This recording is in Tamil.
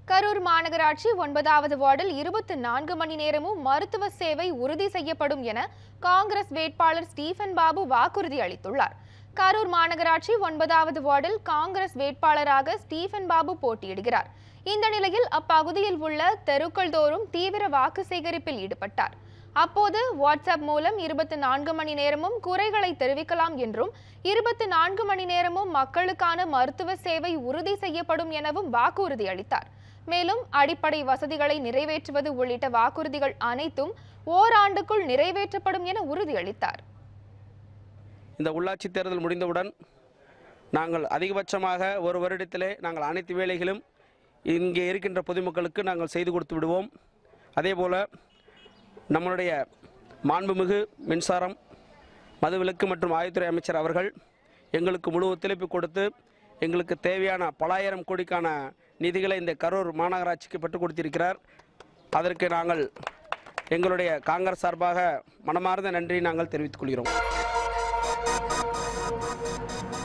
கரூர் மாநகராட்சி ஒன்பதாவது வார்டில் இருபத்தி நான்கு மணி நேரமும் மருத்துவ சேவை உறுதி செய்யப்படும் என காங்கிரஸ் வேட்பாளர் ஸ்டீஃபன் பாபு வாக்குறுதி அளித்துள்ளார் கரூர் மாநகராட்சி ஒன்பதாவது வார்டில் காங்கிரஸ் வேட்பாளராக ஸ்டீஃபன் பாபு போட்டியிடுகிறார் இந்த நிலையில் அப்பகுதியில் உள்ள தெருக்கள் தோறும் தீவிர வாக்கு சேகரிப்பில் ஈடுபட்டார் அப்போது வாட்ஸ்அப் மூலம் இருபத்தி நான்கு மணி நேரமும் குறைகளை தெரிவிக்கலாம் என்றும் இருபத்தி நான்கு மணி நேரமும் மக்களுக்கான மருத்துவ சேவை உறுதி செய்யப்படும் எனவும் வாக்குறுதி அளித்தார் மேலும் அடிப்படை வசதிகளை நிறைவேற்றுவது உள்ளிட்ட வாக்குறுதிகள் அனைத்தும் ஓராண்டுக்குள் நிறைவேற்றப்படும் என உறுதியளித்தார் இந்த உள்ளாட்சி தேர்தல் முடிந்தவுடன் நாங்கள் அதிகபட்சமாக ஒரு வருடத்திலே நாங்கள் அனைத்து வேலைகளும் இங்கே இருக்கின்ற பொதுமக்களுக்கு நாங்கள் செய்து கொடுத்து விடுவோம் அதேபோல் நம்மளுடைய மாண்புமிகு மின்சாரம் மதுவிலக்கு மற்றும் ஆயுத்துறை அமைச்சர் அவர்கள் எங்களுக்கு முழு ஒத்துழைப்பு கொடுத்து எங்களுக்கு தேவையான பலாயிரம் கோடிக்கான நிதிகளை இந்த கரூர் மாநகராட்சிக்கு பெற்றுக் கொடுத்திருக்கிறார் அதற்கு நாங்கள் எங்களுடைய காங்கிரஸ் சார்பாக மனமார்ந்த நன்றி நாங்கள் தெரிவித்துக் கொள்கிறோம்